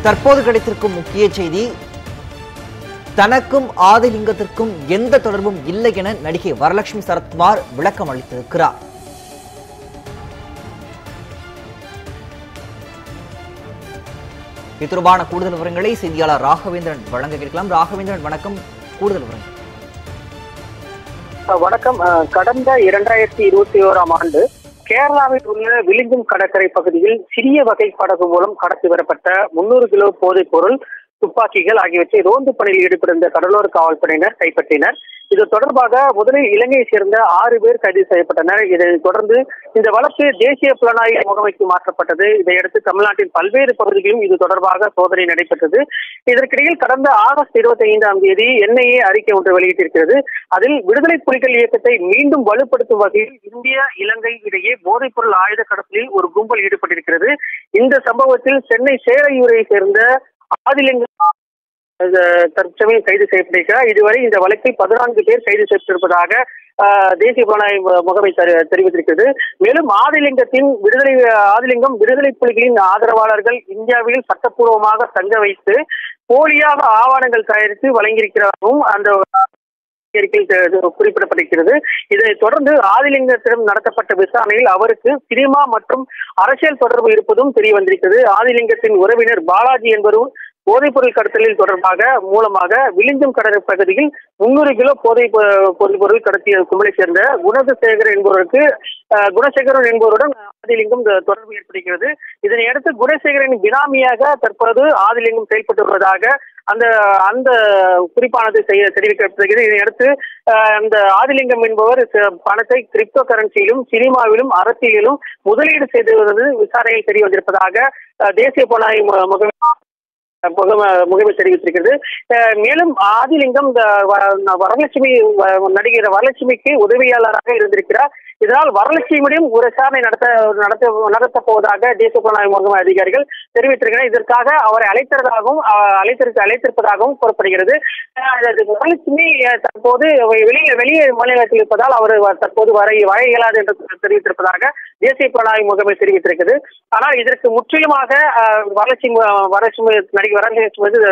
தற்போது கிடைத்திருக்கும் முக்கிய செய்தி தனக்கும் ஆதிலிங்கத்திற்கும் எந்த தொடர்பும் இல்லை என நடிகை வரலட்சுமி சரத்குமார் விளக்கம் அளித்திருக்கிறார் இது தொடர்பான கூடுதல் விவரங்களை செய்தியாளர் ராகவேந்திரன் வழங்க கேட்கலாம் ராகவேந்திரன் வணக்கம் கூடுதல் விவரங்கள் வணக்கம் அஹ், கடந்த இரண்டாயிரத்தி இருபத்தி ஓராம் ஆண்டு கேரளாவில் உள்ள விளிங்கும் கடற்கரை பகுதியில் சிறிய வகை படகு மூலம் கடத்தி வரப்பட்ட முன்னூறு கிலோ போதைப் பொருள் துப்பாக்கிகள் ஆகியவற்றை ரோந்து பணியில் ஈடுபட்டிருந்த கடலோர காவல்படையினர் கைப்பற்றினர் இது தொடர்பாக முதலில் இலங்கையை சேர்ந்த ஆறு பேர் கைது செய்யப்பட்டனர் இதனைத் தொடர்ந்து இந்த வழக்கு தேசிய புலனாய்வு முகமைக்கு மாற்றப்பட்டது இதையடுத்து தமிழ்நாட்டின் பல்வேறு பகுதிகளிலும் இது தொடர்பாக சோதனை நடைபெற்றது இதற்கிடையில் கடந்த ஆகஸ்ட் இருபத்தி ஐந்தாம் தேதி என்ஐஏ அறிக்கை ஒன்று வெளியிட்டிருக்கிறது அதில் விடுதலை புலிகள் இயக்கத்தை மீண்டும் வலுப்படுத்தும் வகையில் இந்தியா இலங்கை இடையே போதைப்பொருள் ஆயுத கடத்தலில் ஒரு கும்பல் ஈடுபட்டிருக்கிறது இந்த சம்பவத்தில் சென்னை சேரையூரை சேர்ந்த ஆதிலிங்கம் அஹ், தற்சமயம் கைது செய்யப்பட்டிருக்கிறார் இதுவரை இந்த வழக்கில் பதினான்கு பேர் கைது செய்யப்பட்டிருப்பதாக அஹ், தேசிய புலனாய்வு முகமை தெரி- தெரிவித்திருக்கிறது மேலும் ஆதிலிங்கத்தின் விடுதலை ஆதிலிங்கம் விடுதலை புலிகளின் ஆதரவாளர்கள் இந்தியாவில் சட்டப்பூர்வமாக தங்க வைத்து போலியாக ஆவணங்கள் தயாரித்து வழங்கியிருக்கிறதாகவும் அந்த அறிக்கையில் தெ- குறிப்பிடப்பட்டிருக்கிறது இதனைத் தொடர்ந்து ஆதிலிங்கத்திடம் நடத்தப்பட்ட விசாரணையில் அவருக்கு சினிமா மற்றும் அரசியல் தொடர்பு இருப்பதும் தெரிய வந்திருக்கிறது ஆதிலிங்கத்தின் உறவினர் பாலாஜி என்பவரும் போதைப்பொருள் கடத்தலில் தொடர்பாக மூலமாக விளிஞ்சம் கடல் பகுதியில் முன்னூறு கிலோ போதை பொ- போதைப் பொருள் கடத்திய கும்பலை சேர்ந்த குணசேகர் என்பவருக்கு அஹ், குணசேகரன் என்பவருடன் ஆதிலிங்கம் த- தொடர்பு ஏற்படுகிறது இதனை அடுத்து குணசேகரன் பினாமியாக தற்பொழுது ஆதிலிங்கம் செயல்பட்டு வருவதாக அந்த அந்த குறிப்பானது செய்ய தெரிவிக்கப்படுகிறது இதையடுத்து அஹ், அந்த ஆதிலிங்கம் என்பவர் ச- பணத்தை கிரிப்டோ கரன்சியிலும் சினிமாவிலும் அரசியலிலும் முதலீடு செய்து வருவது விசாரணையில் தெரிய வந்திருப்பதாக அஹ், தேசிய புலனாய்வு மு- முகமை முகம முகமை தெரிவித்திருக்கிறது அஹ் மேலும் ஆதிலிங்கம் இந்த வ- வரலட்சுமி வ- நடிகர் வரலட்சுமிக்கு உதவியாளராக இருந்திருக்கிறார் இதனால் வரலட்சுமியுடன் ஒரு விசாரணை நடத்த நடத்த நடத்த போவதாக தேசிய புலனாய்வு முகமை அதிகாரிகள் தெரிவித்திருக்கிறனர் இதற்காக அவரை அழைத்ததாகவும் அஹ், அழைத்திருக்க அழைத்திருப்பதாகவும் கூறப்படுகிறது அஹ், அது வரலட்சுமி அஹ், தற்போது வெளியே வெளியே மாநிலத்தில் இருப்பதால் அவர் வ- தற்போது வர வர இயலாது என்று தெரிவித்திருப்பதாக தேசிய புலனாய்வு முகமை தெரிவித்திருக்கிறது ஆனால் இதற்கு முற்றிலுமாக அஹ், வரலட்சுமி வரலட்சுமி நடிகை வரலட்சுமி வந்து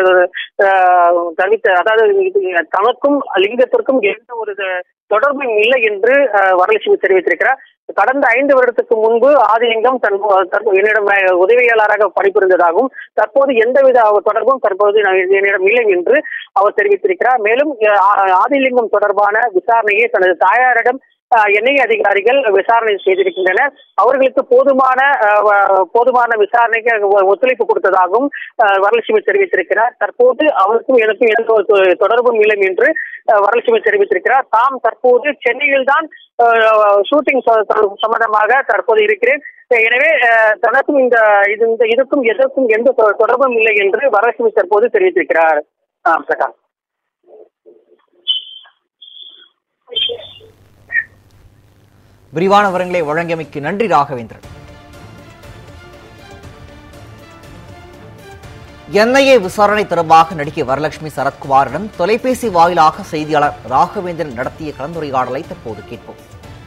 அஹ், தவித்த அதாவது இது தனக்கும் லிங்கத்திற்கும் எந்த ஒரு த- தொடர்பும் இல்லை என்று அஹ், வரலட்சுமி தெரிவித்திருக்கிறார் கடந்த ஐந்து வருடத்துக்கு முன்பு ஆதிலிங்கம் தன் தற்போது என்னிடம் அஹ், உதவியாளராக பணிபுரிந்ததாகவும் தற்போது எந்தவித தொடர்பும் தற்போது நான் என்னிடம் இல்லை என்று அவர் தெரிவித்திருக்கிறார் மேலும் அஹ், ஆ- ஆதிலிங்கம் தொடர்பான விசாரணையை தனது தாயாரிடம் என்ஐஏ அதிகாரிகள் விசாரணை செய்திருக்கின்றனர் அவர்களுக்கு போதுமான அஹ், வ- போதுமான விசாரணைக்கு ஒ- ஒத்துழைப்பு கொடுத்ததாகவும் அஹ், வரலட்சுமி தெரிவித்திருக்கிறார் தற்போது அவருக்கும் எனக்கும் எந்த ஒரு தொ- தொடர்பும் இல்லை என்று அஹ், வரலட்சுமி தெரிவித்திருக்கிறார் தாம் தற்போது சென்னையில் தான் ஷூட்டிங் சம்பந்தமாக தற்போது இருக்கிறேன் எனவே அஹ், தனக்கும் இந்த இது இந்த இதுக்கும் எதற்கும் எந்த தொ- தொடர்பும் இல்லை என்று வரலட்சுமி தற்போது தெரிவித்திருக்கிறார் ஆ, பிரகாஷ் விரிவான விவரங்களை வழங்கியமைக்கு நன்றி ராகவேந்திரன் என்ஐஏ விசாரணை தொடர்பாக நடிகை வரலட்சுமி சரத்குமாரிடம் தொலைபேசி வாயிலாக செய்தியாளர் ராகவேந்திரன் நடத்திய கலந்துரையாடலை தற்போது கேட்போம்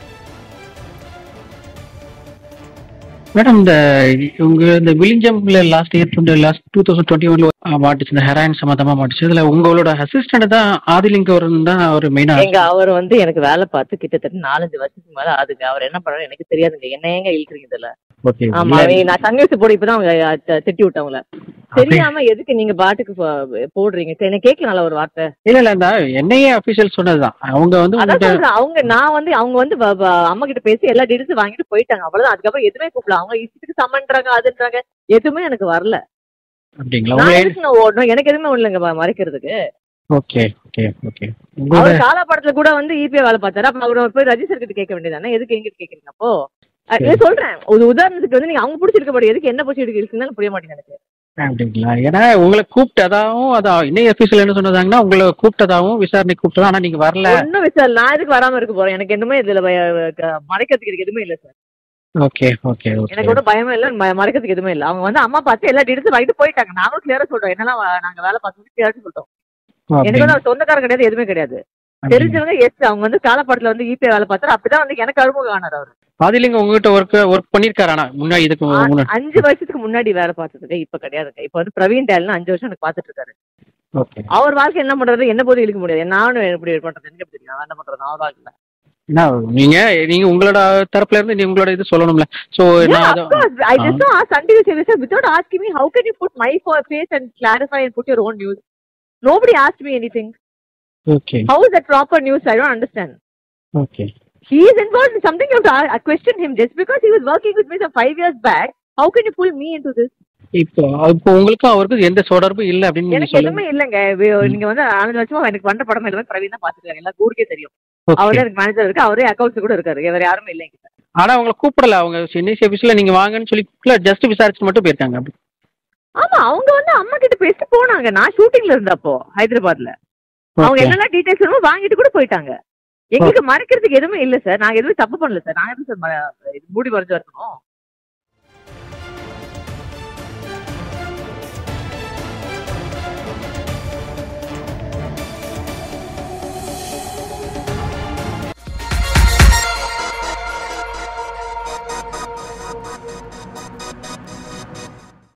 மேடம் இந்த உங்க இந்த விலிஞ்சம்ல last year last two thousand twenty ஒன்ல மாட்டுச்சு இந்த ஹெராயின் சம்மந்தமா மாட்டுச்சு இதுல உங்களோட அசிஸ்டன்ட் தான் ஆதிலிங்கவரன் தான் அவர் மெயினா எங்க அவர் வந்து எனக்கு வேலை பார்த்து கிட்டத்தட்ட நாலஞ்சு வருஷத்துக்கு மேல ஆகுதுங்க அவர் என்ன பண்ணாரு எனக்கு தெரியாதுங்க என்ன ஏங்க இழுக்கிறீங்க இதுல ஓகே ஆமா அவங்க- நான் சங்கத்து போட இப்பதான் அவங்க அஹ், திட்டி விட்டவங்கள தெரியாம எதுக்கு நீங்க பாட்டுக்கு போ- போடுறீங்க என்ன கேட்கலாம்ல ஒரு வார்த்தை இல்ல இல்ல இந்த என்ஐஏ அபிஷியல் சொன்னதுதான் அவங்க வந்து அதான் உங்கள்ட்ட சொல்றேன் அவங்க நான் வந்து அவங்க வந்து வ- வ- அம்மா கிட்ட பேசி எல்லா டீடைல்ஸும் வாங்கிட்டு போயிட்டாங்க அவ்வளவுதான் அதுக்கப்புறம் எதுவுமே கூப்பிடல அவங்க இஷ்டத்துக்கு சம்மன்றாங்க அதுன்றாங்க எதுவுமே எனக்கு வரல அப்படிங்களா நான் உங்களை எதுக்கு நான் ஓடணும் எனக்கு எதுவுமே இல்லைங்க ம- மறைக்கிறதுக்கு ஓகே ஓகே ஓகே உங்களோட அவர் காலா படத்துல கூட வந்து ஈபிஏ வேலை பார்த்தாரு அப்ப அவர் போய் ரஜிஸ்டர் கிட்ட கேட்க வேண்டியதானே எதுக்கு எங்கிட்ட கேக்குறீங்க அப்போ அஹ், சரி. நான் சொல்றேன் ஒரு உதாரணத்துக்கு வந்து நீங்க அவங்க பிடிச்சிருக்க பாடி எதுக்கு என்ன பிடிச்சிருக்கு இருக்குன்னு புரிய மாட்டேங்குது எனக்கு அப்படிங்களா ஏன்னா உங்களை கூப்பிட்டதாவும் அதான் என்ஐஏ அபிஷியல் என்ன சொன்னதாங்கன்னா உங்களை கூப்பிட்டதாவும் விசாரணை கூப்பிட்டதா ஆனா நீங்க வரல ஒன்னும் விசாரி நான் எதுக்கு வராம இருக்க போறேன் எனக்கு என்னமே இதுல பய- க- மறைக்கிறதுக்கு எனக்கு எதுவுமே இல்ல சார் ஓகே ஓகே ஓகே எனக்கு ஒன்றும் பயமே இல்ல ம- மறைக்கிறதுக்கு எதுவுமே இல்ல அவங்க வந்து அம்மா பார்த்து எல்லா டீடைல்ஸும் வாங்கிட்டு போயிட்டாங்க நாங்களும் கிளியரா சொல்றோம் என்னெல்லாம் வ- நாங்க வேலை பார்த்து கிளியரா சொல்லிட்டோம் எனக்கு வந்து அவர் சொந்தக்காரர் கிடையாது எதுவுமே கிடையாது தெரிஞ்சவங்க எஸ் அவங்க வந்து காலப்படத்துல வந்து ஈபே வேலை பார்த்தாரு அப்படிதான் வந்து எனக்கு அறிமுகம் ஆனார் அவர் ஆதிலிங்க உங்ககிட்ட ஒர்க் ஒர்க் பண்ணிருக்காரு ஆனா முன்னாடி இதுக்கு ஆ- முன்னாடி அஞ்சு வருஷத்துக்கு முன்னாடி வேலை பார்த்ததுங்க இப்ப கிடையாதுங்க இப்ப வந்து பிரவீன் டேல்னு அஞ்சு வருஷம் எனக்கு பார்த்துட்டு இருக்காரு ஓகே அவர் வாழ்க்கை என்ன பண்றது என்ன போது இழுக்க முடியாது நானும் எப்படி பண்றது எனக்கு எப்படி தெரியும் அவன் என்ன பண்றது அவர் வாழ்க்கையில என்ன நீங்க நீங்க உங்களோட தரப்புல இருந்து நீங்க உங்களோட இது சொல்லணும்ல சோ Yeah, நான் of அத- course. I just saw Sunday Service without asking me, how can you put my fa- face and clarify and put your own news? Nobody asked me anything. Okay How is that proper news? I don't understand. Okay He is involved in something. You have to a- question him just because he was working with me some five years back. How can you pull me into this? இப்போ இப்போ உங்களுக்கும் அவருக்கும் எந்த தொடர்பும் இல்ல அப்படின்னு நீங்க எனக்கு சொல்லுங்க எதுவுமே இல்லைங்க வி- நீங்க வந்து நாலஞ்சு வருஷமா எனக்கு பண்ற படம் எல்லாமே பிரவீன் தான் பாத்துருக்காரு எல்லா ஊருக்கே தெரியும் அவரே Okay. எனக்கு மேனேஜர் இருக்கு அவரே அக்கௌண்ட்ஸ் கூட இருக்காரு வேற யாருமே இல்லைங்க ஆனா அவங்கள கூப்பிடல அவங்க சென்னை ஆபீஸ்ல நீங்க வாங்கன்னு சொல்லி ஜஸ்ட் விசாரிச்சுட்டு மட்டும் போயிருக்காங்க அப்படி ஆமா அவங்க வந்து அம்மா கிட்ட பேசிட்டு போனாங்க நான் ஷூட்டிங்ல இருந்தப்போ ஹைதராபாத்ல அவங்க Okay. என்னென்ன டீடைல்ஸ் வேணுமோ வாங்கிட்டு கூட போயிட்டாங்க எங்களுக்கு மறைக்கிறதுக்கு எதுவுமே இல்ல சார் நாங்க எதுவும் தப்பு பண்ணல சார் நாங்க எதுவும் சார் ம- இது மூடி மறைஞ்சு இருக்கணும்